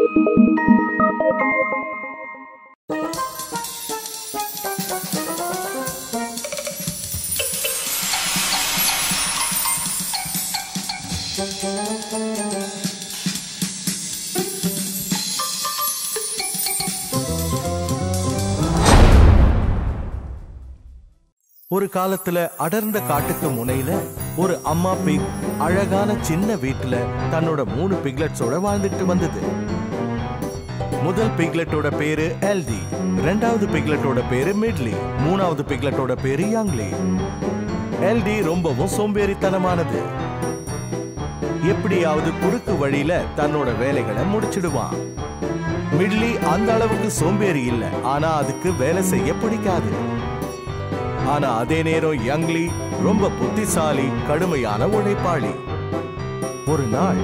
ஒரு காலத்துல அடர்ந்த காட்டுக்கு முனையில ஒரு அம்மா பிக் அழகான சின்ன வீட்டுல தன்னோட மூணு பிக்லெட்ஸோட வாழ்ந்துட்டு வந்தது முதல் பிக்லெட்டோட பேரு எல்டி ரெண்டாவது பிக்லெட்டோட பேரு மிட்லி மூணாவது பிக்லெட்டோட பேரு யங்லி எல்டி ரொம்பவும் சோம்பேறித்தனமானது எப்படியாவது குறுக்கு வழியில தன்னோட வேலைகளை முடிச்சிடுவான் மிட்லி அந்த அளவுக்கு சோம்பேறி இல்ல ஆனா அதுக்கு வேலை செய்ய பிடிக்காது ஆனா அதே நேரம் யங்லி ரொம்ப புத்திசாலி கடுமையான உழைப்பாளி ஒரு நாள்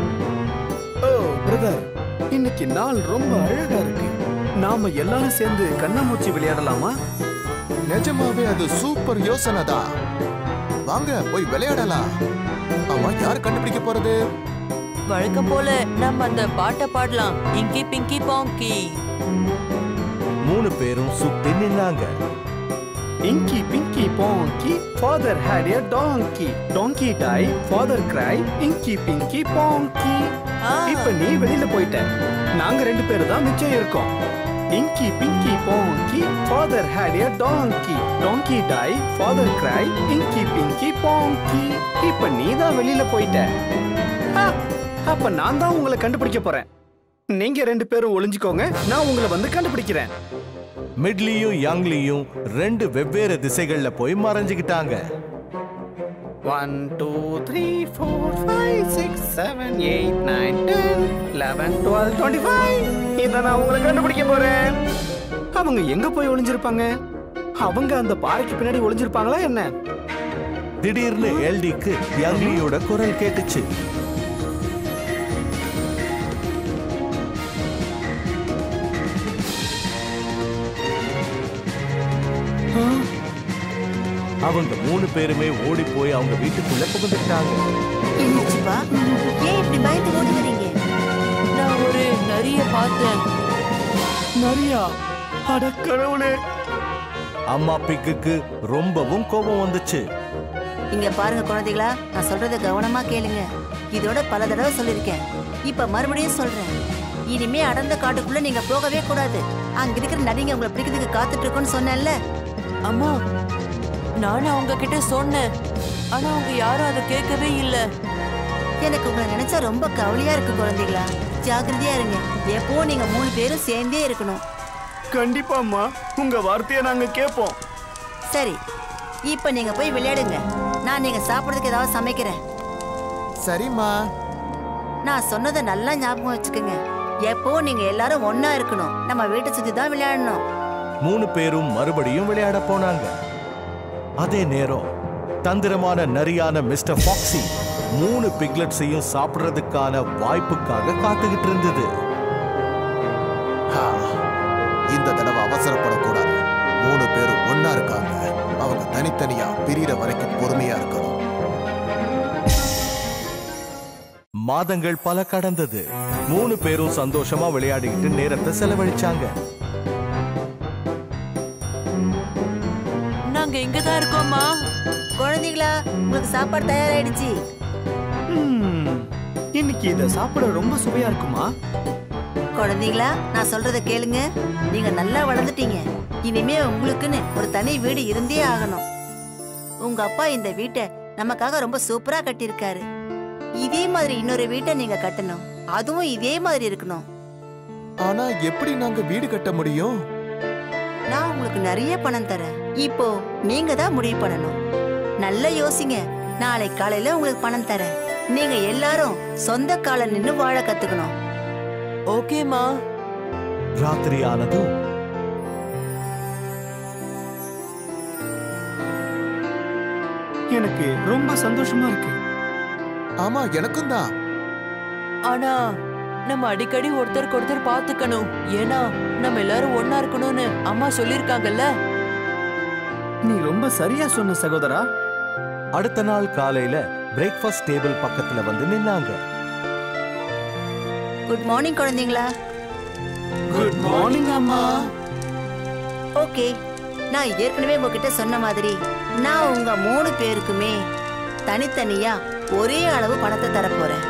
ஓ பிரதர் இன்னைக்கு நாள் ரொம்ப அழகா இருக்கு நாம எல்லாரும் சேர்ந்து கண்ணாமூச்சி விளையாடலாமா நிஜமாவே அது சூப்பர் யோசனை தான் வாங்க போய் விளையாடலாம் ஆமா யார் கண்டுபிடிக்க போறது வழக்கம் போல நம்ம அந்த பாட்டை பாடலாம் இங்கி பிங்கி பாங்கி மூணு பேரும் சுத்தி நின்னாங்க inky pinky ponky father had a donkey donkey died father cried inky pinky பாங்கி ஆ. இப்ப நீ வெளியில போயிட்ட நாங்க ரெண்டு பேரும் தான் மிச்சம் இருக்கோம் inky pinky ponky father had a donkey donkey died father cried inky pinky பாங்கி இப்ப நீ தான் வெளியில போயிட்ட ஆ, அப்ப நான் தான் உங்களை கண்டுபிடிக்க போறேன் நீங்க ரெண்டு பேரும் ஒளிஞ்சுக்கோங்க நான் உங்களை வந்து கண்டுபிடிக்கிறேன் மிட்லியும் யங்லியும் ரெண்டு வெவ்வேறு திசைகள்ல போய் மறைஞ்சுக்கிட்டாங்க one two three four five six seven eight nine ten eleven twelve twenty five இதை நான் உங்களை கண்டுபிடிக்க போறேன் அவங்க எங்க போய் ஒளிஞ்சிருப்பாங்க அவங்க அந்த பாறைக்கு பின்னாடி ஒளிஞ்சிருப்பாங்களா என்ன திடீர்னு எல்டிக்கு யங்லியோட குரல் கேட்டுச்சு அவங்க மூணு பேருமே ஓடி போய் அவங்க வீட்டுக்குள்ள புகுந்துட்டாங்க என்னாச்சுப்பா ஏன் இப்படி பயந்து ஓடி வரீங்க நான் ஒரு நரிய பார்த்தேன் நரியா அட கடவுளே அம்மா பிக்குக்கு ரொம்பவும் கோபம் வந்துச்சு இங்க பாருங்க குழந்தைகளா நான் சொல்றத கவனமா கேளுங்க இதோட பல தடவை சொல்லிருக்கேன் இப்ப மறுபடியும் சொல்றேன் இனிமே அடர்ந்த காட்டுக்குள்ள நீங்க போகவே கூடாது அங்க இருக்கிற நரிங்க உங்களை பிடிக்கிறதுக்கு காத்துட்டு இருக்கோன்னு சொன்னேன்ல அம்மா நானும் அவங்க கிட்ட சொன்னேன் ஆனா அவங்க யாரும் அதை கேட்கவே இல்ல எனக்கு உங்களை நினைச்சா ரொம்ப கவலையா இருக்கு குழந்தைகளா ஜாக்கிரதையா இருங்க எப்போ நீங்க மூணு பேரும் சேர்ந்தே இருக்கணும் கண்டிப்பாம்மா உங்க வார்த்தையை நாங்க கேட்போம் சரி இப்ப நீங்க போய் விளையாடுங்க நான் நீங்க சாப்பிடுறதுக்கு ஏதாவது சமைக்கிறேன் சரிம்மா நான் சொன்னதை நல்லா ஞாபகம் வச்சுக்கோங்க எப்போ நீங்க எல்லாரும் ஒண்ணா இருக்கணும் நம்ம வீட்டை சுத்தி தான் விளையாடணும் மூணு பேரும் மறுபடியும் விளையாட போனாங்க அதே நேரம் தந்திரமான நரியான மிஸ்டர் ஃபாக்ஸி மூணு பிக்லெட்ஸையும் சாப்பிடுறதுக்கான வாய்ப்புக்காக காத்துக்கிட்டு இருந்தது ஹா, இந்த தடவை அவசரப்படக்கூடாது மூணு பேரும் ஒண்ணா இருக்காங்க அவங்க தனித்தனியா பிரியற வரைக்கும் பொறுமையா இருக்கணும் மாதங்கள் பல கடந்தது மூணு பேரும் சந்தோஷமா விளையாடிக்கிட்டு நேரத்தை செலவழிச்சாங்க நாங்க இங்கதான் இருக்கோம்மா குழந்தைகளா உங்களுக்கு சாப்பாடு தயாராயிடுச்சு ம், இன்னைக்கு இதை சாப்பிட ரொம்ப சுவையா இருக்குமா குழந்தைகளா நான் சொல்றத கேளுங்க நீங்க நல்லா வளர்ந்துட்டீங்க இனிமே உங்களுக்குன்னு ஒரு தனி வீடு இருந்தே ஆகணும் உங்க அப்பா இந்த வீட்டை நமக்காக ரொம்ப சூப்பரா கட்டியிருக்காரு இதே மாதிரி இன்னொரு வீட்டை நீங்க கட்டணும் அதுவும் இதே மாதிரி இருக்கணும் ஆனா எப்படி நாங்க வீடு கட்ட முடியும் நான் உங்களுக்கு நிறைய பணம் தரேன் இப்போ நீங்க தான் முடிவு பண்ணணும் நல்லா யோசிங்க நாளை காலையில உங்களுக்கு பணம் தரேன் நீங்க எல்லாரும் சொந்த கால நின்னு வாழ கத்துக்கணும் ஓகேம்மா ராத்திரி ஆனதும் எனக்கு ரொம்ப சந்தோஷமா இருக்கு ஆமா எனக்கும் தான் ஆனா நம்ம அடிக்கடி ஒருத்தருக்கு ஒருத்தர் பாத்துக்கணும் ஏன்னா நம்ம எல்லாரும் ஒண்ணா இருக்கணும்னு அம்மா சொல்லிருக்காங்கல்ல நீ ரொம்ப சரியா சொன்ன சகோதரா அடுத்த நாள் காலையில பிரேக்ஃபாஸ்ட் டேபிள் பக்கத்துல வந்து நின்னாங்க குட் மார்னிங் குழந்தைங்களா குட் மார்னிங் அம்மா ஓகே நான் ஏற்கனவே உங்ககிட்ட சொன்ன மாதிரி நான் உங்க மூணு பேருக்குமே தனித்தனியா ஒரே அளவு பணத்தை தரப்போறேன்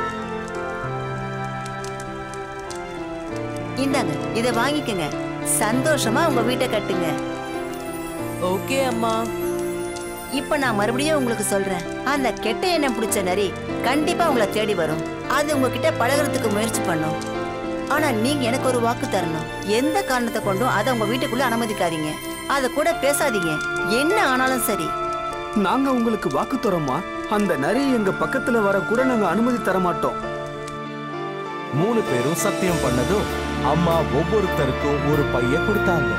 இந்தாங்க இத வாங்கிக்கங்க சந்தோஷமா உங்க வீட்டை கட்டுங்க ஓகே அம்மா இப்ப நான் மறுபடியும் உங்களுக்கு சொல்றேன் அந்த கெட்ட எண்ணம் பிடிச்ச நரி கண்டிப்பா உங்களை தேடி வரும் அது உங்ககிட்ட பழகுறதுக்கு முயற்சி பண்ணும் ஆனா நீங்க எனக்கு ஒரு வாக்கு தரணும் எந்த காரணத்தை கொண்டும் அதை உங்க வீட்டுக்குள்ள அனுமதிக்காதீங்க அத கூட பேசாதீங்க என்ன ஆனாலும் சரி நாங்க உங்களுக்கு வாக்கு தரோமா அந்த நரி எங்க பக்கத்துல வர கூட நாங்க அனுமதி தர மாட்டோம் மூணு பேரும் சத்தியம் பண்ணதும் அம்மா ஒவ்வொருத்தருக்கும் ஒரு பைய கொடுத்தாங்க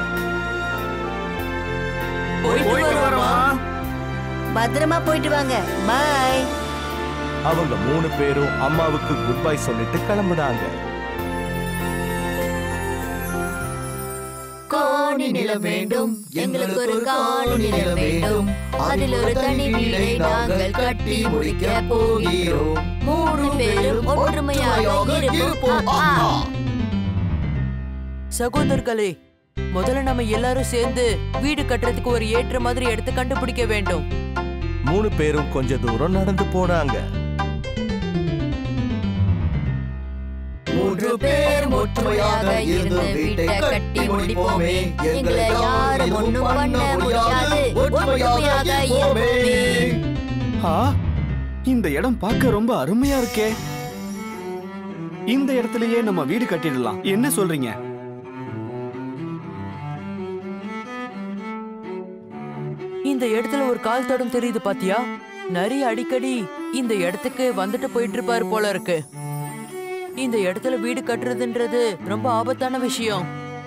போயிட்டு வரோம்மா பத்திரமா போயிட்டு வாங்க பாய் அவங்க மூணு பேரும் அம்மாவுக்கு குட் பை சொல்லிட்டு கிளம்புனாங்க காணி நிலம் வேண்டும் எங்களுக்கு ஒரு காணி நிலம் வேண்டும் அதில் ஒரு தனி வீடை நாங்கள் கட்டி முடிக்க போகிறோம் மூணு பேரும் ஒற்றுமையாக இருப்போம் ஆ, ஆ. சகோதரர்களே முதல்ல நம்ம எல்லாரும் சேர்ந்து வீடு கட்டுறதுக்கு ஒரு ஏற்ற மாதிரி இடத்தை கண்டுபிடிக்க வேண்டும் மூணு பேரும் கொஞ்ச தூரம் நடந்து போனாங்க மூன்று பேர் ஒற்றுமையாக இருந்து வீட்டை கட்டி முடிப்போமே எங்களை யாரும் ஒண்ணும் பண்ண முடியாது ஒற்றுமையாக இருப்போமே ஆ இந்த இடம் பார்க்க ரொம்ப அருமையா இருக்கே இந்த இடத்துலயே நம்ம வீடு கட்டிடலாம் என்ன சொல்றீங்க இந்த இடத்துல ஒரு கால் தடம் தெரியுது பாத்தியா நரி அடிக்கடி இந்த இடத்துக்கு வந்துட்டு போயிட்டு இருப்பாரு போல இருக்கு இந்த இடத்துல வீடு கட்டுறதுன்றது ரொம்ப ஆபத்தான விஷயம்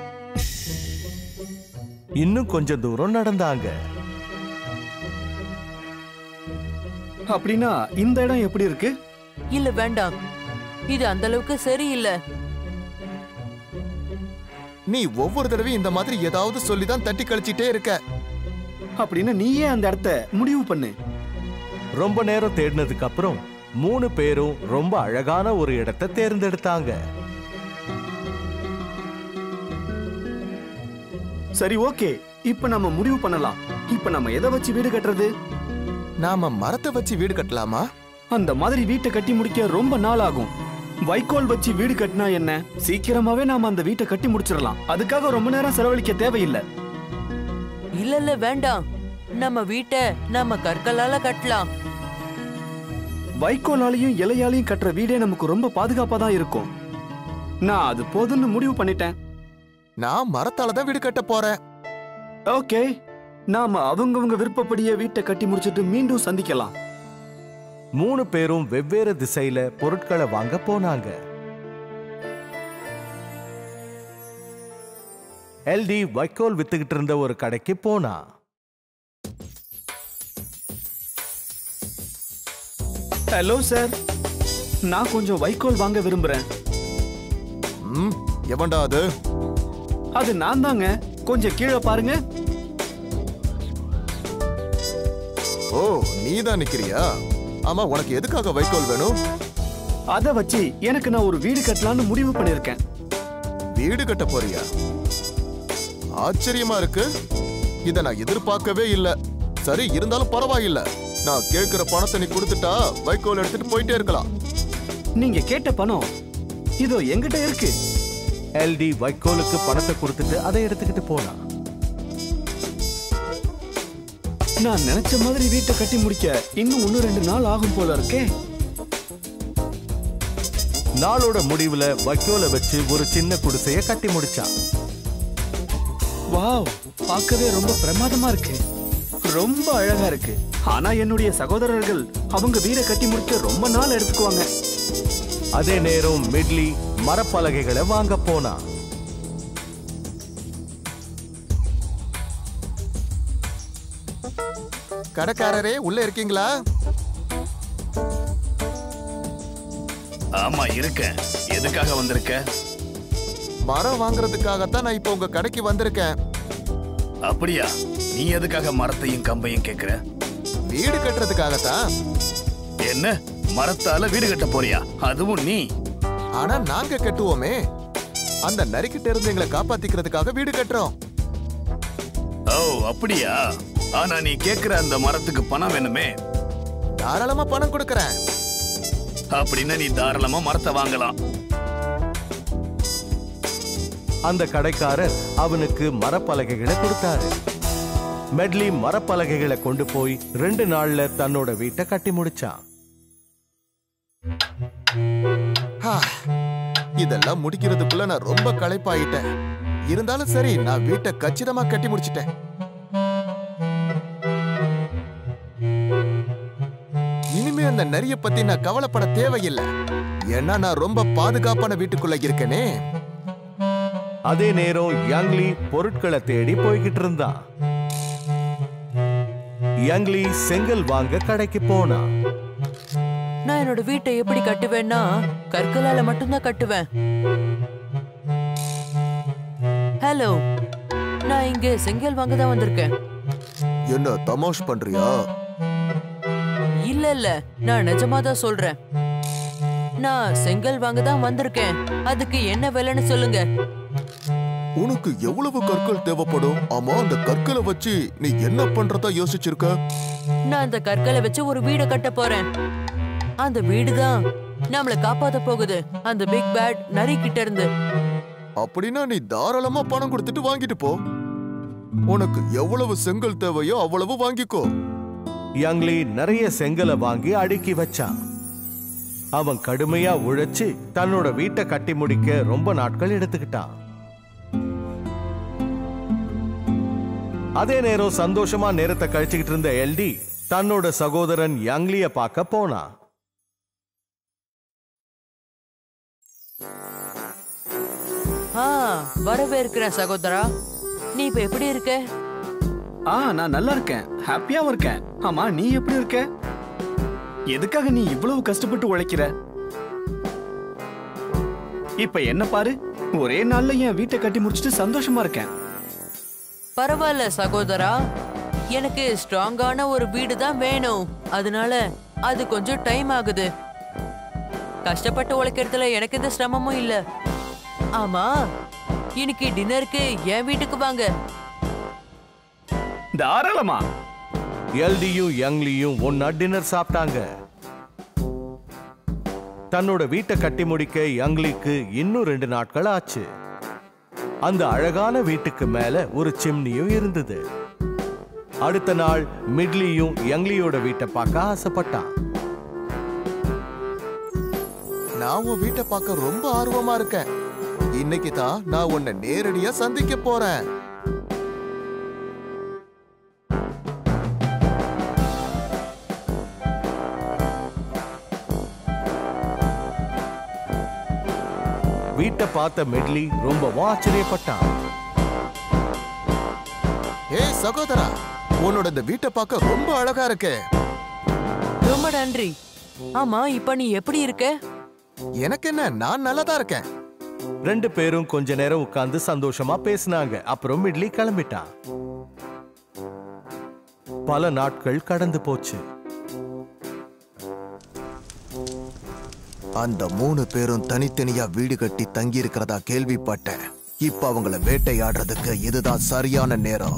இன்னும் கொஞ்ச தூரம் நடந்தாங்க அப்படின்னா இந்த இடம் எப்படி இருக்கு இல்ல வேண்டாம் இது அந்த அளவுக்கு சரியில்லை நீ ஒவ்வொரு தடவையும் இந்த மாதிரி ஏதாவது சொல்லி தான் தட்டி கழிச்சிட்டே இருக்க அப்படின்னா நீயே அந்த இடத்த முடிவு பண்ணு ரொம்ப நேரம் தேடினதுக்கு அப்புறம் மூணு பேரும் ரொம்ப அழகான ஒரு இடத்தை தேர்ந்தெடுத்தாங்க சரி ஓகே இப்ப நம்ம முடிவு பண்ணலாம் இப்ப நம்ம எதை வச்சு வீடு கட்டுறது நாம மரத்தை வச்சு வீடு கட்டலாமா அந்த மாதிரி வீட்டை கட்டி முடிக்க ரொம்ப நாள் ஆகும் வைக்கோல் வச்சு வீடு கட்டினா என்ன சீக்கிரமாவே நாம அந்த வீட்டை கட்டி முடிச்சிடலாம் அதுக்காக ரொம்ப நேரம் செலவழிக்க தேவையில்லை இல்ல இல்ல வேண்டாம் நம்ம வீட்டை நம்ம கற்களால கட்டலாம் வைக்கோலாலையும் இலையாலையும் கட்டுற வீடே நமக்கு ரொம்ப பாதுகாப்பா தான் இருக்கும் நான் அது போதும்னு முடிவு பண்ணிட்டேன் நான் மரத்தால தான் வீடு கட்ட போறேன் ஓகே நாம அவங்கவங்க விருப்பப்படியே வீட்டை கட்டி முடிச்சிட்டு மீண்டும் சந்திக்கலாம் மூணு பேரும் வெவ்வேறு திசையில பொருட்களை வாங்க போனாங்க எல்டி வைக்கோல் வித்துக்கிட்டு இருந்த ஒரு கடைக்கு போனா ஹலோ சார் நான் கொஞ்சம் வைக்கோல் வாங்க விரும்புறேன் ம் எவன்டா அது அது நான் தாங்க கொஞ்சம் கீழே பாருங்க ஓ நீ தான் நிக்கிறியா ஆமா உனக்கு எதுக்காக வைக்கோல் வேணும் அதை வச்சு எனக்கு நான் ஒரு வீடு கட்டலாம்னு முடிவு பண்ணிருக்கேன் வீடு கட்ட போறியா ஆச்சரியமா இருக்கு இத நான் எதிர்பார்க்கவே இல்ல சரி இருந்தாலும் பரவாயில்ல நான் கேட்கிற பணத்தை நீ கொடுத்துட்டா வைக்கோல் எடுத்துட்டு போயிட்டே இருக்கலாம் நீங்க கேட்ட பணம் இதோ என்கிட்ட இருக்கு எல்டி வைக்கோலுக்கு பணத்தை கொடுத்துட்டு அதை எடுத்துக்கிட்டு போனா நான் நினைச்ச மாதிரி வீட்டை கட்டி முடிக்க இன்னும் ஒன்னு ரெண்டு நாள் ஆகும் போல இருக்கே நாளோட முடிவுல வைக்கோலை வச்சு ஒரு சின்ன குடிசைய கட்டி முடிச்சான் வாவ் பார்க்கவே ரொம்ப பிரமாதமா இருக்கு ரொம்ப அழகா இருக்கு ஆனா என்னுடைய சகோதரர்கள் அவங்க வீடை கட்டி முடிக்க ரொம்ப நாள் எடுத்துக்குவாங்க அதே நேரம் மிட்லி மரப்பலகைகளை வாங்க போனா கடைக்காரரே உள்ள இருக்கீங்களா ஆமா இருக்கேன் எதுக்காக வந்திருக்க மரம் வாங்குறதுக்காகத்தான் நான் இப்போ உங்க கடைக்கு வந்திருக்கேன் அப்படியா நீ எதுக்காக மரத்தையும் கம்பையும் கேக்குற வீடு கட்டுறதுக்காகத்தான் என்ன மரத்தால வீடு கட்ட போறியா அதுவும் நீ ஆனா நாங்க கட்டுவோமே அந்த நரிக்கிட்ட இருந்து எங்களை காப்பாத்திக்கிறதுக்காக வீடு கட்டுறோம் ஓ அப்படியா ஆனா நீ கேக்குற அந்த மரத்துக்கு பணம் வேணுமே தாராளமா பணம் கொடுக்கறேன் அப்படின்னா நீ தாராளமா மரத்தை வாங்கலாம் அந்த கடைக்காரர் அவனுக்கு மரப்பலகைகளை கொடுத்தாரு மெட்லி மரப்பலகைகளை கொண்டு போய் ரெண்டு நாள்ல தன்னோட வீட்டை கட்டி முடிச்சான் ஹா, இதெல்லாம் முடிக்கிறதுக்குள்ள நான் ரொம்ப களைப்பாயிட்டேன் இருந்தாலும் சரி நான் வீட்டை கச்சிதமா கட்டி முடிச்சிட்டேன் இனிமே அந்த நரிய பத்தி நான் கவலைப்பட தேவையில்லை ஏன்னா நான் ரொம்ப பாதுகாப்பான வீட்டுக்குள்ள இருக்கேனே அதே நேரம் யங்லி பொருட்களை தேடி போய்கிட்டு இருந்தான் யங்லி செங்கல் வாங்க கடைக்கு போனான் நான் என்னோட வீட்டை எப்படி கட்டுவேன்னா கற்களால மட்டும்தான் கட்டுவேன் ஹலோ நான் இங்க செங்கல் வாங்க தான் வந்திருக்கேன் என்ன தமாஷ் பண்றியா இல்ல இல்ல நான் நிஜமா தான் சொல்றேன் நான் செங்கல் வாங்க தான் வந்திருக்கேன் அதுக்கு என்ன விலைன்னு சொல்லுங்க உனக்கு எவ்வளவு கற்கள் தேவைப்படும் ஆமா அந்த கற்களை வச்சு நீ என்ன பண்றதா யோசிச்சிருக்க நான் அந்த கற்களை வச்சு ஒரு வீடை கட்ட போறேன் அந்த வீடு தான் நம்மள காப்பாத்த போகுது அந்த பிக் பேட் நரி கிட்ட இருந்து அப்படின்னா நீ தாராளமா பணம் கொடுத்துட்டு வாங்கிட்டு போ உனக்கு எவ்வளவு செங்கல் தேவையோ அவ்வளவு வாங்கிக்கோ யங்லி நிறைய செங்கலை வாங்கி அடுக்கி வச்சான் அவன் கடுமையா உழைச்சு தன்னோட வீட்டை கட்டி முடிக்க ரொம்ப நாட்கள் எடுத்துக்கிட்டான் அதே நேரம் சந்தோஷமா நேரத்தை கழிச்சுக்கிட்டு இருந்த எல்டி தன்னோட சகோதரன் யங்லிய பார்க்க போனான் ஆ வரவேற்கிறேன் சகோதரா நீ இப்ப எப்படி இருக்க ஆ நான் நல்லா இருக்கேன் ஹாப்பியாவும் இருக்கேன் ஆமா நீ எப்படி இருக்க எதுக்காக நீ இவ்வளவு கஷ்டப்பட்டு உழைக்கிற இப்ப என்ன பாரு ஒரே நாள்ல என் வீட்டை கட்டி முடிச்சிட்டு சந்தோஷமா இருக்கேன் பரவாயில்ல சகோதரா எனக்கு ஸ்ட்ராங்கான ஒரு வீடு தான் வேணும் அதனால அது கொஞ்சம் டைம் ஆகுது கஷ்டப்பட்டு உழைக்கிறதுல எனக்கு எந்த சிரமமும் இல்ல ஆமா இன்னைக்கு டின்னருக்கு என் வீட்டுக்கு வாங்க தாராளமா எல்டியும் யங்லியும் ஒன்னா டின்னர் சாப்பிட்டாங்க தன்னோட வீட்டை கட்டி முடிக்க யங்லிக்கு இன்னும் ரெண்டு நாட்கள் ஆச்சு அந்த அழகான வீட்டுக்கு மேல ஒரு சிம்னியும் இருந்தது அடுத்த நாள் மிட்லியும் யங்லியோட வீட்டை பார்க்க ஆசைப்பட்டான் நான் உன் வீட்டை பார்க்க ரொம்ப ஆர்வமா இருக்கேன் இன்னைக்கு தான் நான் உன்னை நேரடியா சந்திக்க போறேன் வீட்டை பார்த்த மிட்லி ரொம்பவும் ஆச்சரியப்பட்டான் ஏய் சகோதரா உன்னோட இந்த வீட்டை பார்க்க ரொம்ப அழகா இருக்கே ரொம்ப நன்றி ஆமா இப்ப நீ எப்படி இருக்க எனக்கு என்ன நான் நல்லா தான் இருக்கேன் ரெண்டு பேரும் கொஞ்ச நேரம் உட்கார்ந்து சந்தோஷமா பேசினாங்க அப்புறம் மிட்லி கிளம்பிட்டான் பல நாட்கள் கடந்து போச்சு அந்த மூணு பேரும் தனித்தனியா வீடு கட்டி தங்கி இருக்கிறதா கேள்விப்பட்டேன் இப்ப அவங்கள வேட்டையாடுறதுக்கு இதுதான் சரியான நேரம்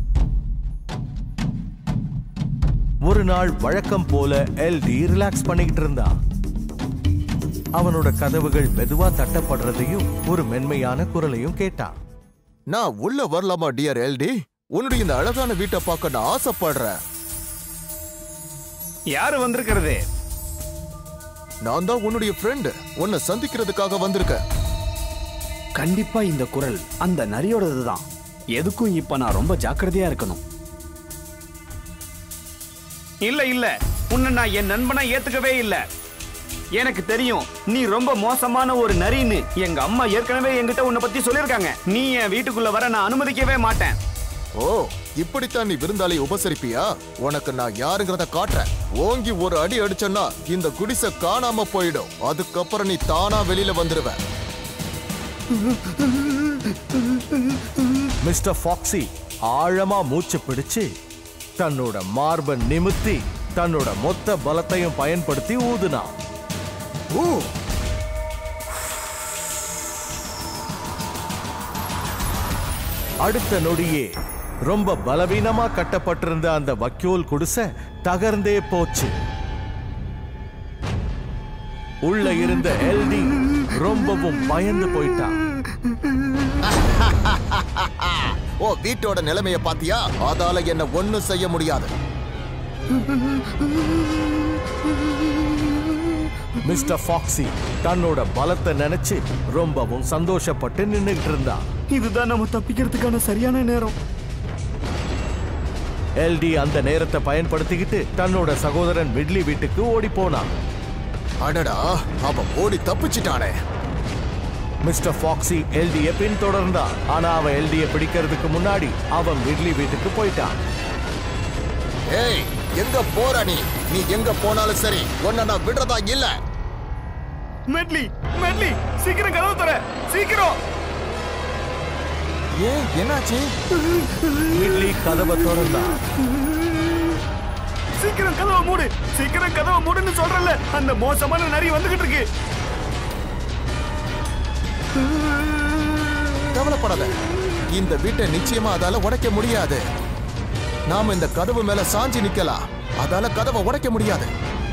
ஒரு நாள் வழக்கம் போல எல்டி ரிலாக்ஸ் பண்ணிக்கிட்டு இருந்தான் அவனோட கதவுகள் மெதுவா தட்டப்படுறதையும் ஒரு மென்மையான குரலையும் கேட்டான் நான் உள்ள வரலாமா டியர் எல்டி உன்னுடைய இந்த அழகான வீட்டை பார்க்க நான் ஆசைப்படுறேன் யாரு வந்திருக்கிறது நான் தான் உன்னுடைய ஃப்ரெண்டு உன்னை சந்திக்கிறதுக்காக வந்திருக்கேன் கண்டிப்பா இந்த குரல் அந்த நரியோடது தான் எதுக்கும் இப்ப நான் ரொம்ப ஜாக்கிரதையா இருக்கணும் இல்ல இல்ல உன்னை நான் என் நண்பனா ஏத்துக்கவே இல்ல எனக்கு தெரியும் நீ ரொம்ப மோசமான ஒரு நரின்னு எங்க அம்மா ஏற்கனவே என்கிட்ட உன்னை பத்தி சொல்லிருக்காங்க நீ என் வீட்டுக்குள்ள வர நான் அனுமதிக்கவே மாட்டேன் ஓ இப்படித்தான் நீ விருந்தாளி உபசரிப்பியா உனக்கு நான் யாருங்கிறத காட்டுறேன் ஓங்கி ஒரு அடி அடிச்சேன்னா இந்த குடிசை காணாம போயிடும் அதுக்கப்புறம் நீ தானா வெளியில வந்துருவ மிஸ்டர் ஃபாக்ஸி ஆழமா மூச்சு பிடிச்சு தன்னோட மார்பை நிமித்தி தன்னோட மொத்த பலத்தையும் பயன்படுத்தி ஊதுனான் ஊ அடுத்த நொடியே ரொம்ப பலவீனமா கட்டப்பட்டிருந்த அந்த வக்கோல் குடிசை தகர்ந்தே போச்சு உள்ள இருந்த எல்டி ரொம்பவும் பயந்து போயிட்டான் ஓ வீட்டோட நிலைமைய பாத்தியா அதால என்ன ஒண்ணும் செய்ய முடியாது மிஸ்டர் ஃபாக்ஸி தன்னோட பலத்தை நினைச்சு ரொம்பவும் சந்தோஷப்பட்டு நின்னுகிட்டு இருந்தான் இதுதான் நம்ம தப்பிக்கிறதுக்கான சரியான நேரம் எல்டி அந்த நேரத்தை பயன்படுத்திக்கிட்டு தன்னோட சகோதரன் மிட்லி வீட்டுக்கு ஓடி போனான் அடடா அவன் ஓடி தப்பிச்சிட்டானே மிஸ்டர் ஃபாக்ஸி எல்டிய பின்தொடர்ந்தான் ஆனா அவன் எல்டிய பிடிக்கிறதுக்கு முன்னாடி அவன் மிட்லி வீட்டுக்கு போயிட்டான் ஏய் எங்க போற நீ நீ எங்க போனாலும் சரி உன்னை நான் விடுறதா இல்ல மெட்லி மெட்லி சீக்கிரம் கதவு தர சீக்கிரம் ஏன் என்னாச்சு மிட்லி கதவை திறந்தான் சீக்கிரம் கதவை மூடு சீக்கிரம் கதவை மூடுன்னு சொல்றல அந்த மோசமான நரி வந்துகிட்டு இருக்கு கவலைப்படாத இந்த வீட்டை நிச்சயமா அதால உடைக்க முடியாது நாம இந்த கதவு மேல சாஞ்சி நிக்கலாம் அதால கதவை உடைக்க முடியாது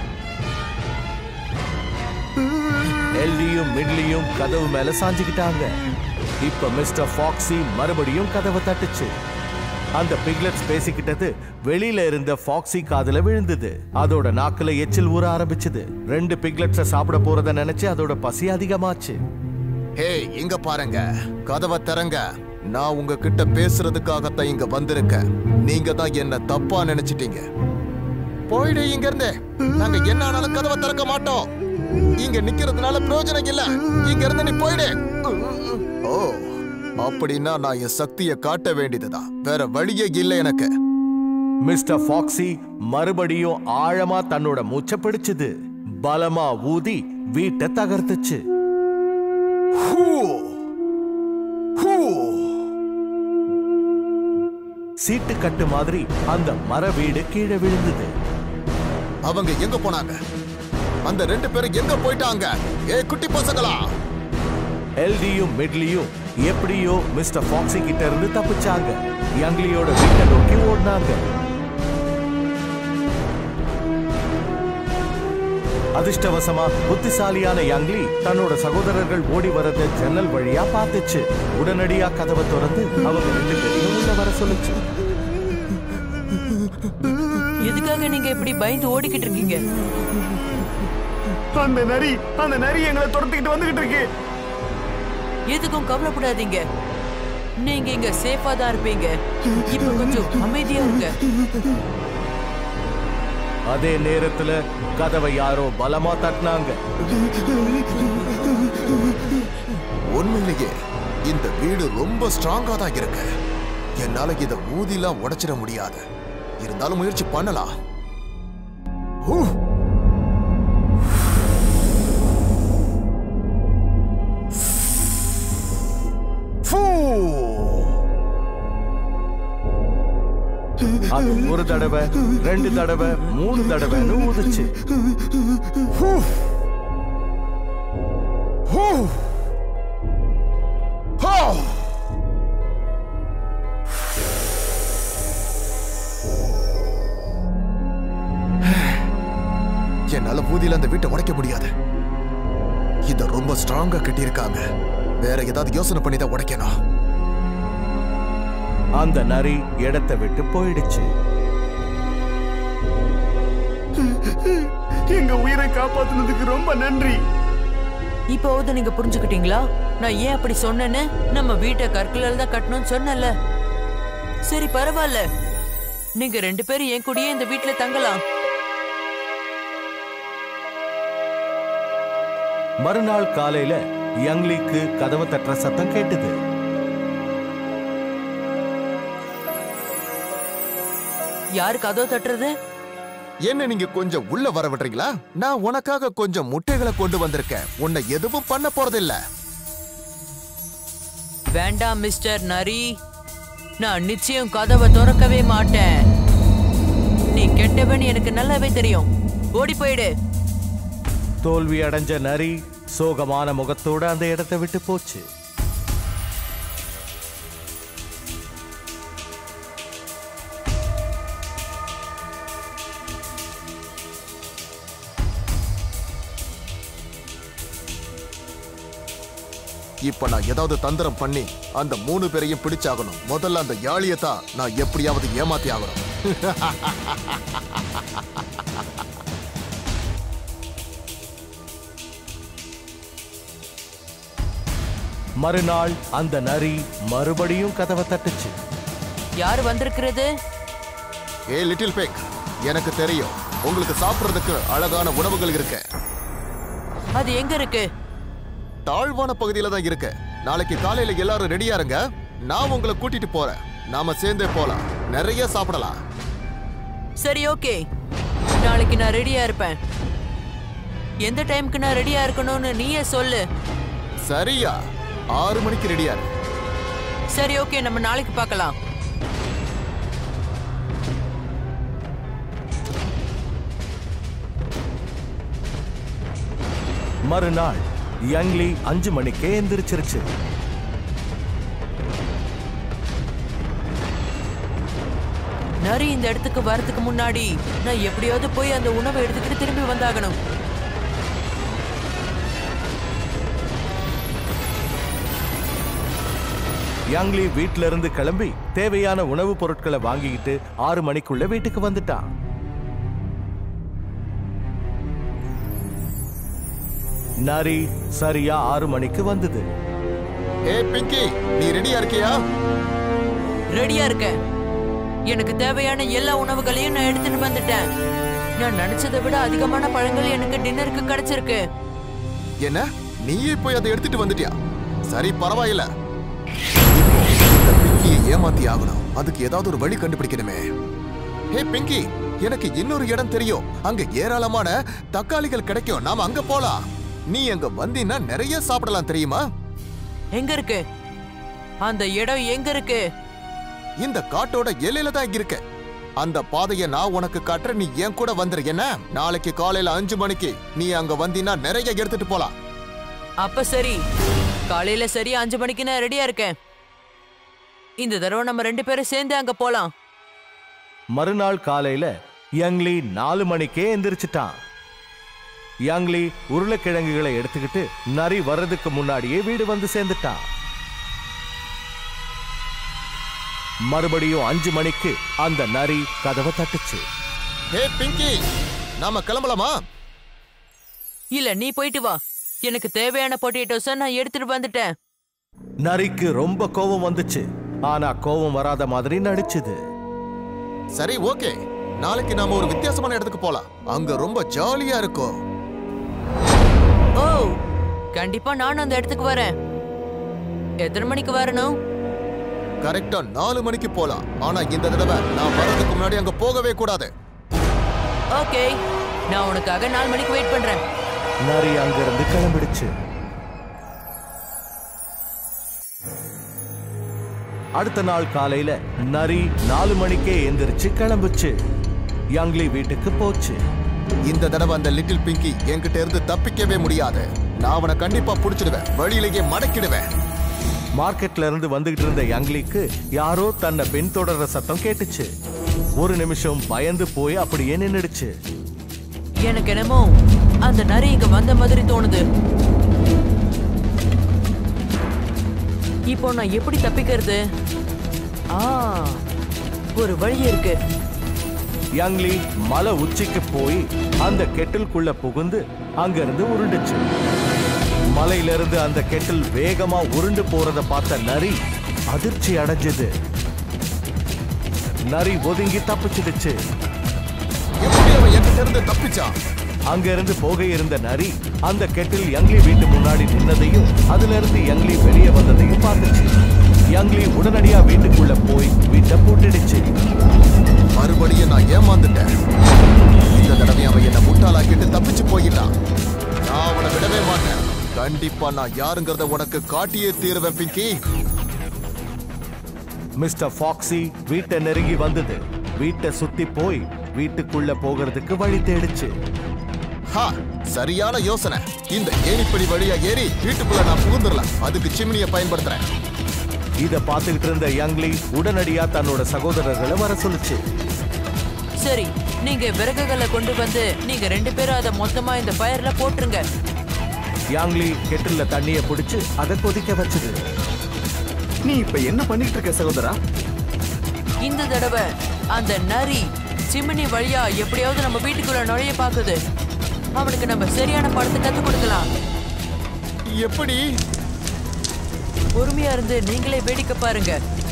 எல்டியும் மிட்லியும் கதவு மேல சாஞ்சுக்கிட்டாங்க இப்ப மிஸ்டர் ஃபாக்ஸி மறுபடியும் கதவை தட்டுச்சு அந்த பிக்லெட்ஸ் பேசிக்கிட்டது வெளியில இருந்த ஃபாக்ஸி காதுல விழுந்தது அதோட நாக்குல எச்சில் ஊற ஆரம்பிச்சது ரெண்டு பிக்லெட்ஸ சாப்பிட போறத நினைச்சு அதோட பசி அதிகமாச்சு ஹே இங்க பாருங்க கதவை திறங்க நான் உங்ககிட்ட பேசுறதுக்காகத்தான் இங்க வந்திருக்கேன் நீங்க தான் என்ன தப்பா நினைச்சிட்டீங்க போயிடு இங்க இருந்து நாங்க என்ன ஆனாலும் கதவை திறக்க மாட்டோம் இங்க நிக்கிறதுனால பிரயோஜனம் இல்ல இங்க இருந்து நீ போயிடு ஓ அப்படின்னா நான் என் சக்தியை காட்ட வேண்டியதுதான் வேற வழியே இல்ல எனக்கு மிஸ்டர் ஃபாக்ஸி மறுபடியும் ஆழமா தன்னோட மூச்சை பிடிச்சது பலமா ஊதி வீட்டை தகர்த்துச்சு ஹூ. ஹூ. சீட்டு கட்டு மாதிரி அந்த மர வீடு கீழே விழுந்தது அவங்க எங்க போனாங்க அந்த ரெண்டு பேரும் எங்க போயிட்டாங்க ஏ குட்டி பசங்களா எல்டியும் மிட்லியும் எப்படியோ மிஸ்டர் ஃபாக்ஸி கிட்ட இருந்து தப்பிச்சாங்க யங்லியோட வீட்டை நோக்கி ஓடினாங்க அதிர்ஷ்டவசமா புத்திசாலியான யங்லி தன்னோட சகோதரர்கள் ஓடி வரத ஜன்னல் வழியா பார்த்துச்சு உடனடியா கதவை திறந்து அவங்க ரெண்டு பேரையும் உள்ள வர சொல்லுச்சு எதுக்காக நீங்க இப்படி பயந்து ஓடிக்கிட்டு இருக்கீங்க அந்த நரி அந்த நரி எங்களை துரத்திக்கிட்டு வந்துகிட்டு இருக்கு எதுக்கும் கவலைப்படாதீங்க நீங்க இங்க சேஃபா தான் இருப்பீங்க இப்ப கொஞ்சம் அமைதியா இருங்க அதே நேரத்துல கதவை யாரோ பலமா தட்டினாங்க உண்மையிலேயே இந்த வீடு ரொம்ப ஸ்ட்ராங்கா தான் இருக்கு என்னால இத ஊதிலாம் உடைச்சிட முடியாது இருந்தாலும் முயற்சி பண்ணலாம் ஹூ. ஃபூ. அது ஒரு தடவை ரெண்டு தடவை மூணு தடவைன்னு ஊதுச்சு ஹூ. ஹூ. ஹோ. என்னால பூதியில அந்த வீட்டை உடைக்க முடியாது இத ரொம்ப ஸ்ட்ராங்கா கட்டியிருக்காங்க வேற ஏதாவது யோசனை பண்ணி தான் உடைக்கணும் அந்த நரி இடத்தை விட்டு போயிடுச்சு எங்க உயிரை காப்பாத்துனதுக்கு ரொம்ப நன்றி இப்போவது நீங்க புரிஞ்சுக்கிட்டீங்களா நான் ஏன் அப்படி சொன்னேன்னு நம்ம வீட்டை கற்களால தான் கட்டணும்னு சொன்னேன்ல சரி பரவாயில்ல நீங்க ரெண்டு பேரும் என் கூடயே இந்த வீட்டுல தங்கலாம் மறுநாள் காலையில யங்லிக்கு கதவை தட்டுற சத்தம் கேட்டது யாரு கதவு தட்டுறது என்ன நீங்க கொஞ்சம் உள்ள வர விடுறீங்களா நான் உனக்காக கொஞ்சம் முட்டைகளை கொண்டு வந்திருக்கேன் உன்னை எதுவும் பண்ண போறதில்ல வேண்டாம் மிஸ்டர் நரி நான் நிச்சயம் கதவை திறக்கவே மாட்டேன் நீ கெட்டவன் எனக்கு நல்லாவே தெரியும் ஓடி போயிடு தோல்வி அடைஞ்ச நரி சோகமான முகத்தோட அந்த இடத்தை விட்டு போச்சு இப்ப நான் ஏதாவது தந்திரம் பண்ணி அந்த மூணு பேரையும் பிடிச்சாகணும் முதல்ல அந்த யாழியை தான் நான் எப்படியாவது ஏமாத்தி ஆகணும் மறுநாள் அந்த நரி மறுபடியும் கதவை தட்டுச்சு யார் வந்திருக்கிறது ஏ லிட்டில் பேக் எனக்கு தெரியும் உங்களுக்கு சாப்பிடுறதுக்கு அழகான உணவுகள் இருக்கு அது எங்க இருக்கு தாழ்வான பகுதியில தான் இருக்கு நாளைக்கு காலையில எல்லாரும் ரெடியா இருங்க நான் உங்களை கூட்டிட்டு போறேன் நாம சேர்ந்தே போலாம் நிறைய சாப்பிடலாம் சரி ஓகே நாளைக்கு நான் ரெடியா இருப்பேன் எந்த டைம்க்கு நான் ரெடியா இருக்கணும்னு நீயே சொல்லு சரியா ஆறு மணிக்கு ரெடியா இரு சரி ஓகே நம்ம நாளைக்கு பார்க்கலாம் மறுநாள் யங்லி அஞ்சு மணிக்கே எந்திரிச்சிருச்சு நரி இந்த இடத்துக்கு வரதுக்கு முன்னாடி நான் எப்படியாவது போய் அந்த உணவை எடுத்துக்கிட்டு திரும்பி வந்தாகணும் யங்லி வீட்ல இருந்து கிளம்பி தேவையான உணவுப் பொருட்களை வாங்கிக்கிட்டு ஆறு மணிக்குள்ள வீட்டுக்கு வந்துட்டான் நரி சரியா ஆறு மணிக்கு வந்தது ஏ பிங்கி நீ ரெடியா இருக்கியா ரெடியா இருக்கேன் எனக்கு தேவையான எல்லா உணவுகளையும் நான் எடுத்துட்டு வந்துட்டேன் நான் நினைச்சதை விட அதிகமான பழங்கள் எனக்கு டின்னருக்கு கிடைச்சிருக்கு என்ன நீயே போய் அதை எடுத்துட்டு வந்துட்டியா சரி பரவாயில்ல இப்போ இந்த பிங்கியை ஏமாத்தி ஆகணும் அதுக்கு ஏதாவது ஒரு வழி கண்டுபிடிக்கணுமே ஹே பிங்கி எனக்கு இன்னொரு இடம் தெரியும் அங்க ஏராளமான தக்காளிகள் கிடைக்கும் நாம அங்க போலாம் நீ அங்க வந்தீன்னா நிறைய சாப்பிடலாம் தெரியுமா எங்க இருக்கு அந்த இடம் எங்க இருக்கு இந்த காட்டோட எல்லையில தான் இருக்கு அந்த பாதையை நான் உனக்கு காட்டுறேன் நீ என் கூட வந்துரு என்ன நாளைக்கு காலையில அஞ்சு மணிக்கு நீ அங்க வந்தீன்னா நிறைய எடுத்துட்டு போலாம் அப்ப சரி காலையில சரி அஞ்சு மணிக்கு நான் ரெடியா இருக்கேன் இந்த தடவை நம்ம ரெண்டு பேரும் சேர்ந்து அங்க போலாம் மறுநாள் காலையில யங்லி நாலு மணிக்கே எந்திரிச்சிட்டான் யங்லி உருளைக்கிழங்குகளை எடுத்துக்கிட்டு நரி வர்றதுக்கு முன்னாடியே வீடு வந்து சேர்ந்துட்டான் மறுபடியும் அஞ்சு மணிக்கு அந்த நரி கதவை தட்டுச்சு ஹே பிங்கி நாம கிளம்பலாமா இல்ல நீ போயிட்டு வா எனக்கு தேவையான பொட்டேட்டோஸ நான் எடுத்துட்டு வந்துட்டேன் நரிக்கு ரொம்ப கோபம் வந்துச்சு ஆனா கோபம் வராத மாதிரி நடிச்சுது சரி ஓகே நாளைக்கு நாம ஒரு வித்தியாசமான இடத்துக்கு போலாம் அங்க ரொம்ப ஜாலியா இருக்கும் ஓ கண்டிப்பா நானும் அந்த இடத்துக்கு வரேன் எத்தனை மணிக்கு வரணும் கரெக்டா நாலு மணிக்கு போலாம் ஆனா இந்த தடவை நான் வர்றதுக்கு முன்னாடி அங்க போகவே கூடாது ஓகே நான் உனக்காக நாலு மணிக்கு வெயிட் பண்றேன் நரி அங்கிருந்து கிளம்பிடுச்சு அடுத்த நாள் காலையில நரி நாலு மணிக்கே எந்திரிச்சு கிளம்புச்சு யங்லி வீட்டுக்கு போச்சு இந்த தடவை அந்த லிட்டில் பிங்கி என்கிட்ட இருந்து தப்பிக்கவே முடியாது நான் அவனை கண்டிப்பா புடிச்சிடுவேன் வழியிலேயே மடக்கிடுவேன் மார்க்கெட்ல இருந்து வந்துகிட்டு இருந்த யங்லிக்கு யாரோ தன்னை பின்தொடர்ற சத்தம் கேட்டுச்சு ஒரு நிமிஷம் பயந்து போய் அப்படியே நின்னுடுச்சு எனக்கு என்னமோ அந்த நரி இங்க வந்த மாதிரி தோணுது இப்போ நான் எப்படி தப்பிக்கிறது ஆ ஒரு வழி இருக்கு யங்லி மலை உச்சிக்கு போய் அந்த கெட்டிலுக்குள்ள புகுந்து அங்கிருந்து உருண்டுச்சு மலையிலிருந்து அந்த கெட்டில் வேகமா உருண்டு போறத பார்த்த நரி அதிர்ச்சி அடைஞ்சது நரி ஒதுங்கி தப்பிச்சிடுச்சு எப்படி அவன் என்கிட்ட இருந்து தப்பிச்சான் அங்க இருந்து போக இருந்த நரி அந்த கெட்டில் யங்லி வீட்டு முன்னாடி நின்னதையும் அதுல இருந்து யங்லி வெளியே வந்ததையும் பார்த்துச்சு யங்லி உடனடியா வீட்டுக்குள்ள போய் வீட்டை பூட்டிடுச்சு மறுபடியும் நான் ஏமாந்துட்டேன் இந்த தடவை அவன் என்ன முட்டாளாக்கிட்டு தப்பிச்சு போயிட்டான் நான் அவனை விடவே மாட்டேன் கண்டிப்பா நான் யாருங்கிறத உனக்கு காட்டியே தீருவேன் பிங்கி மிஸ்டர் ஃபாக்ஸி வீட்டை நெருங்கி வந்தது வீட்டை சுத்தி போய் வீட்டுக்குள்ள போகிறதுக்கு வழி தேடிச்சு ஹா சரியான யோசனை இந்த ஏணிப்படி வழியா ஏறி வீட்டுக்குள்ள நான் புகுந்துடலாம் அதுக்கு சிம்னியை பயன்படுத்துறேன் இத பார்த்துக்கிட்டு இருந்த யங்லி உடனடியா தன்னோட சகோதரர்களை வர சொல்லுச்சு சரி நீங்க விறகுகளை கொண்டு வந்து நீங்க ரெண்டு பேரும் அதை மொத்தமா இந்த ஃபயர்ல போட்டுருங்க யாங்லி கெட்டில்ல தண்ணிய பிடிச்சு அதை கொதிக்க வச்சது நீ இப்ப என்ன பண்ணிட்டு இருக்க சகோதரா இந்த தடவை அந்த நரி சிமினி வழியா எப்படியாவது நம்ம வீட்டுக்குள்ள நுழைய பாக்குது அவனுக்கு நம்ம சரியான படத்தை கத்து கொடுக்கலாம் எப்படி பொறுமையா இருந்து நீங்களே வேடிக்கை பாருங்க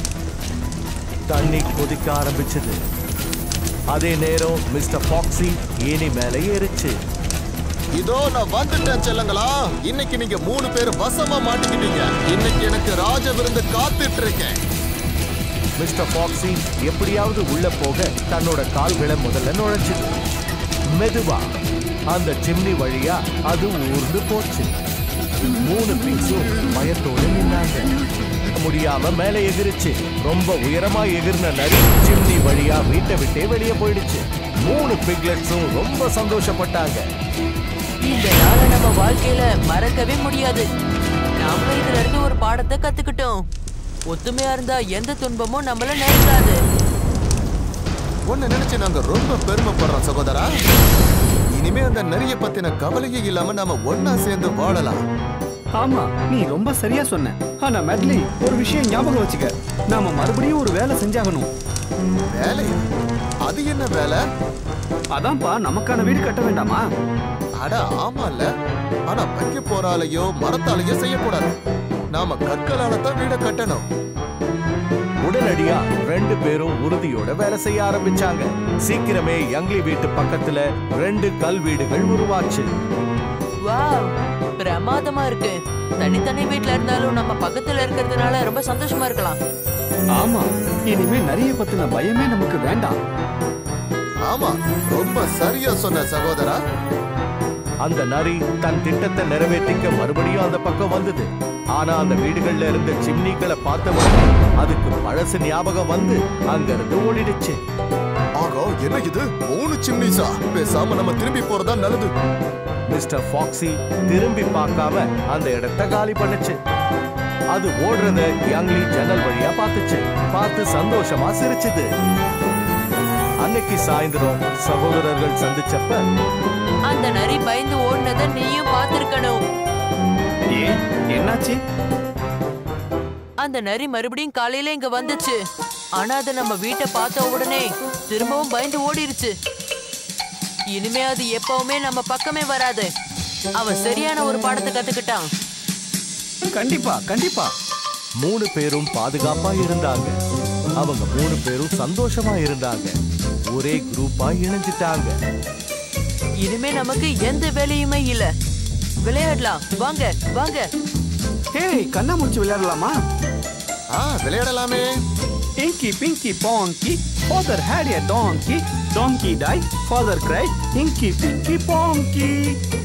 தண்ணி கொதிக்க ஆரம்பிச்சது அதே நேரம் மிஸ்டர் ஃபாக்ஸி ஏணி மேலே ஏறிச்சு இதோ நான் வந்துட்டேன் செல்லங்களா இன்னைக்கு நீங்க மூணு பேர் வசமா மாட்டிக்கிட்டீங்க இன்னைக்கு எனக்கு ராஜ விருந்து காத்துட்டு இருக்கேன் மிஸ்டர் ஃபாக்ஸி எப்படியாவது உள்ள போக தன்னோட கால்களை முதல்ல நுழைச்சுது மெதுவா அந்த சிம்னி வழியா அது ஊர்ந்து போச்சு மூணு பீஸும் பயத்தோடு நின்னாங்க முடியாம மேலே எகிருச்சு ரொம்ப உயரமா எகிர்ன நரி சிம்னி வழியா வீட்டை விட்டே வெளியே போயிடுச்சு மூணு பிக்லெட்ஸும் ரொம்ப சந்தோஷப்பட்டாங்க இந்த நாளை நம்ம வாழ்க்கையில மறக்கவே முடியாது நாம இதுல இருந்து ஒரு பாடத்தை கத்துக்கிட்டோம் ஒத்துமையா இருந்தா எந்த துன்பமும் நம்மள நேரிடாது உன்னை நினைச்சு நாங்க ரொம்ப பெருமைப்படுறோம் சகோதரா இனிமே அந்த நரிய பத்தின கவலையே இல்லாம நாம ஒன்னா சேர்ந்து வாழலாம் ஆமா நீ ரொம்ப சரியா சொன்ன ஆனா மெட்லி ஒரு விஷயம் ஞாபகம் வச்சுக்க நாம மறுபடியும் ஒரு வேலை செஞ்சாகணும் வேலையா அது என்ன வேலை அதான்ப்பா நமக்கான வீடு கட்ட வேண்டாமா அட ஆமால ஆனா வைக்க போறாலையோ மரத்தாலேயோ செய்யக்கூடாது நாம கற்களால தான் வீட கட்டணும் உடனடியா ரெண்டு பேரும் உறுதியோட வேலை செய்ய ஆரம்பிச்சாங்க சீக்கிரமே யங்லி வீட்டு பக்கத்துல ரெண்டு கல் வீடுகள் உருவாச்சு வாவ் பிரமாதமா இருக்கு தனித்தனி வீட்ல இருந்தாலும் நம்ம பக்கத்துல இருக்கிறதுனால ரொம்ப சந்தோஷமா இருக்கலாம் ஆமா இனிமே நிறைய பத்தின பயமே நமக்கு வேண்டாம் ஆமா ரொம்ப சரியா சொன்ன சகோதரா அந்த நரி தன் திட்டத்தை நிறைவேற்றிக்க மறுபடியும் அந்த பக்கம் வந்தது ஆனா அந்த வீடுகள்ல இருந்த சிம்னிகளை பார்த்த உடனே அதுக்கு பழசு ஞாபகம் வந்து அங்க இருந்து ஓடிடுச்சு ஆகா என்ன இது மூணு சிம்னிஸா பேசாம நம்ம திரும்பி போறதா நல்லது மிஸ்டர் ஃபாக்ஸி திரும்பி பார்க்காம அந்த இடத்தை காலி பண்ணுச்சு அது ஓடுறத யங்லி ஜன்னல் வழியா பார்த்துச்சு பார்த்து சந்தோஷமா சிரிச்சுது அன்னைக்கு சாயந்தரம் சகோதரர்கள் சந்திச்சப்ப அந்த நரி பயந்து ஓடினதை நீயும் பார்த்திருக்கணும் ஏன் என்னாச்சு அந்த நரி மறுபடியும் காலையில இங்க வந்துச்சு ஆனா அது நம்ம வீட்டை பார்த்த உடனே திரும்பவும் பயந்து ஓடிருச்சு இனிமே அது எப்பவுமே நம்ம பக்கமே வராது அவன் சரியான ஒரு பாடத்தை கத்துக்கிட்டான் கண்டிப்பா கண்டிப்பா மூணு பேரும் பாதுகாப்பா இருந்தாங்க அவங்க மூணு பேரும் சந்தோஷமா இருந்தாங்க ஒரே குரூப்பா இணைஞ்சிட்டாங்க இனிமே நமக்கு எந்த வேலையுமே இல்ல விளையாடலாம் வாங்க வாங்க ஹேய் கண்ணா முடிச்சு விளையாடலாமா ஆ விளையாடலாமே Inky Pinky Ponky, father had a donkey. Donkey died, father cried. Inky Pinky Ponky.